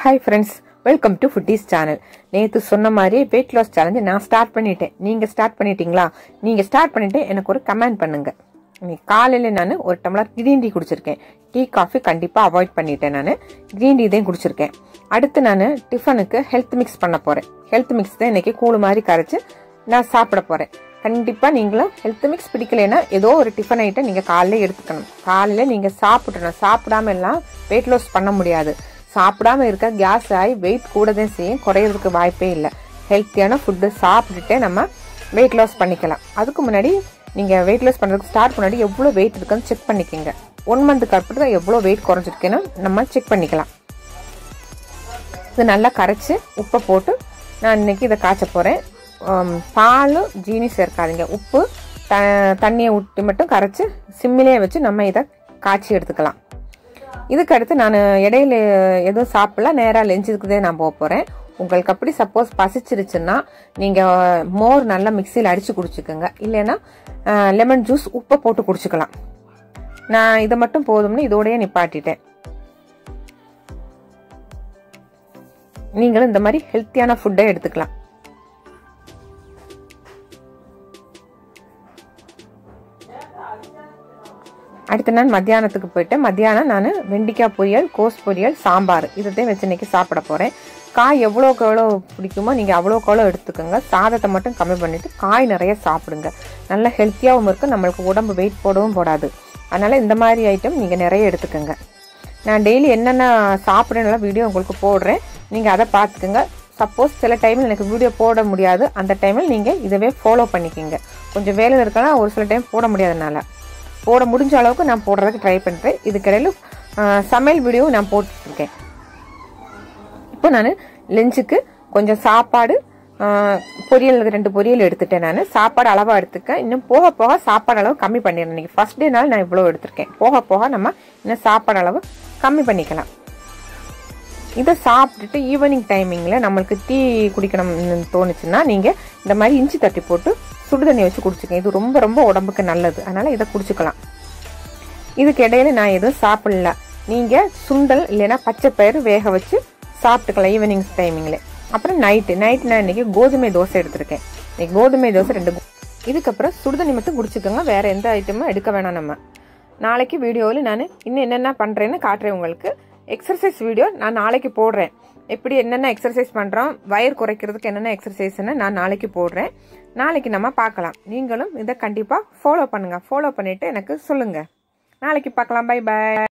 hi friends welcome to foodies channel நேற்று சொன்ன மாதிரி வெயிட் லாஸ் சேலஞ்சு நான் ஸ்டார்ட் பண்ணிட்டேன் நீங்கள் ஸ்டார்ட் பண்ணிட்டீங்களா நீங்கள் ஸ்டார்ட் பண்ணிட்டு எனக்கு ஒரு கமெண்ட் பண்ணுங்க இன்னைக்கு காலையில் நான் ஒரு டம்ளர் க்ரீன் டீ குடிச்சிருக்கேன் டீ காஃபி கண்டிப்பாக அவாய்ட் பண்ணிட்டேன் நான் க்ரீன் டீ தான் குடிச்சிருக்கேன் அடுத்து நான் டிஃபனுக்கு ஹெல்த் மிக்ஸ் பண்ண போகிறேன் ஹெல்த் மிக்ஸ் தான் இன்னைக்கு கூழு மாதிரி கரைச்சி நான் சாப்பிட போகிறேன் கண்டிப்பாக நீங்களும் ஹெல்த் மிக்ஸ் பிடிக்கலைன்னா ஏதோ ஒரு டிஃபன் ஐட்டம் நீங்கள் காலையில் எடுத்துக்கணும் காலையில் நீங்கள் சாப்பிடணும் சாப்பிடாம எல்லாம் வெயிட் லாஸ் பண்ண முடியாது சாப்பிடாம இருக்க கேஸ் ஆகி வெயிட் கூட தான் செய்யும் குறையிறதுக்கு வாய்ப்பே இல்லை ஹெல்த்தியான ஃபுட்டு சாப்பிட்டுட்டே நம்ம வெயிட் லாஸ் பண்ணிக்கலாம் அதுக்கு முன்னாடி நீங்கள் வெயிட் லாஸ் பண்ணுறதுக்கு ஸ்டார்ட் முன்னாடி எவ்வளோ வெயிட் இருக்குன்னு செக் பண்ணிக்கோங்க ஒன் மந்த்துக்கு அப்புறம் எவ்வளோ வெயிட் குறைஞ்சிருக்கேன்னு நம்ம செக் பண்ணிக்கலாம் இது நல்லா கரைச்சி உப்பை போட்டு நான் இன்னைக்கு இதை காய்ச்ச போகிறேன் பால் ஜீனி சேர்க்காதீங்க உப்பு த தண்ணியை ஊற்றி மட்டும் கரைச்சி சிம்மிலே வச்சு நம்ம இதை காய்ச்சி எடுத்துக்கலாம் இதுக்கு அடுத்து நான் இடையில எதுவும் சாப்பிடல நேராக லெஞ்சுக்கு தான் நான் போக போகிறேன் உங்களுக்கு அப்படி சப்போஸ் பசிச்சிருச்சுன்னா நீங்கள் மோர் நல்லா மிக்சியில் அடித்து குடிச்சுக்கோங்க இல்லைன்னா லெமன் ஜூஸ் உப்பை போட்டு குடிச்சுக்கலாம் நான் இதை மட்டும் போதும்னு இதோடய நிப்பாட்டிட்டேன் நீங்களும் இந்த மாதிரி ஹெல்த்தியான ஃபுட்டை எடுத்துக்கலாம் அடுத்த நாள் மத்தியானத்துக்கு போயிட்டு மத்தியானம் நான் வெண்டிக்காய் பொரியல் கோஸ் பொரியல் சாம்பார் இதைத்தான் வச்சு இன்னைக்கு சாப்பிட போகிறேன் காய் எவ்வளோக்கு எவ்வளோ பிடிக்குமோ நீங்கள் அவ்வளோக்கு எவ்வளோ எடுத்துக்கோங்க சாதத்தை மட்டும் கம்மி பண்ணிவிட்டு காய் நிறைய சாப்பிடுங்க நல்ல ஹெல்த்தியாகவும் இருக்கும் நம்மளுக்கு உடம்பு வெயிட் போடவும் போடாது அதனால் இந்த மாதிரி ஐட்டம் நீங்கள் நிறைய எடுத்துக்கோங்க நான் டெய்லி என்னென்ன சாப்பிட்றேன்னு வீடியோ உங்களுக்கு போடுறேன் நீங்கள் அதை பார்த்துக்கோங்க சப்போஸ் சில டைமில் எனக்கு வீடியோ போட முடியாது அந்த டைமில் நீங்கள் இதவே ஃபாலோ பண்ணிக்கோங்க கொஞ்சம் வேலை இருக்கலாம் ஒரு சில டைம் போட முடியாதனால போட முடிஞ்ச அளவுக்கு நான் போடுறதுக்கு ட்ரை பண்ணுறேன் இதுக்கிடையில சமையல் வீடியோவும் நான் போட்டுருக்கேன் இப்போ நான் லஞ்சுக்கு கொஞ்சம் சாப்பாடு பொரியல் ரெண்டு பொரியல் எடுத்துட்டேன் நான் சாப்பாடு அளவாக எடுத்துக்கேன் இன்னும் போக போக சாப்பாடு அளவு கம்மி பண்ணிடுறேன் இன்றைக்கி ஃபஸ்ட் டேனால நான் இவ்வளோ எடுத்திருக்கேன் போக போக நம்ம இன்னும் சாப்பாடு அளவு கம்மி பண்ணிக்கலாம் இதை சாப்பிட்டுட்டு ஈவினிங் டைமிங்கில் நம்மளுக்கு டீ குடிக்கணும்னு தோணுச்சுன்னா நீங்கள் இந்த மாதிரி இஞ்சி தட்டி போட்டு சுடு தண்ணி வச்சு குடிச்சுக்கங்க இது ரொம்ப ரொம்ப உடம்புக்கு நல்லது அதனால் இதை குடிச்சுக்கலாம் இதுக்கு இடையில நான் எதுவும் சாப்பிடல நீங்கள் சுண்டல் இல்லைன்னா பச்சை பயிறு வேக வச்சு சாப்பிட்டுக்கலாம் ஈவினிங் டைமிங்கில் அப்புறம் நைட்டு நைட் நான் இன்றைக்கி கோதுமை தோசை எடுத்திருக்கேன் இன்னைக்கு கோதுமை தோசை ரெண்டு இதுக்கப்புறம் சுடுதண்ணி மட்டும் குடிச்சுக்கோங்க வேறு எந்த ஐட்டமும் எடுக்க வேணாம் நம்ம நாளைக்கு வீடியோவில் நான் இன்னும் என்னென்ன பண்ணுறேன்னு காட்டுறேன் உங்களுக்கு எக்ஸசைஸ் வீடியோ நான் நாளைக்கு போடுறேன் எப்படி என்னென்ன எக்ஸசைஸ் பண்ணுறோம் வயிறு குறைக்கிறதுக்கு என்னென்ன எக்ஸசைஸ்ன்னு நான் நாளைக்கு போடுறேன் நாளைக்கு நம்ம பார்க்கலாம் நீங்களும் இதை கண்டிப்பாக ஃபாலோ பண்ணுங்கள் ஃபாலோ பண்ணிவிட்டு எனக்கு சொல்லுங்கள் நாளைக்கு பார்க்கலாம் பை பாய்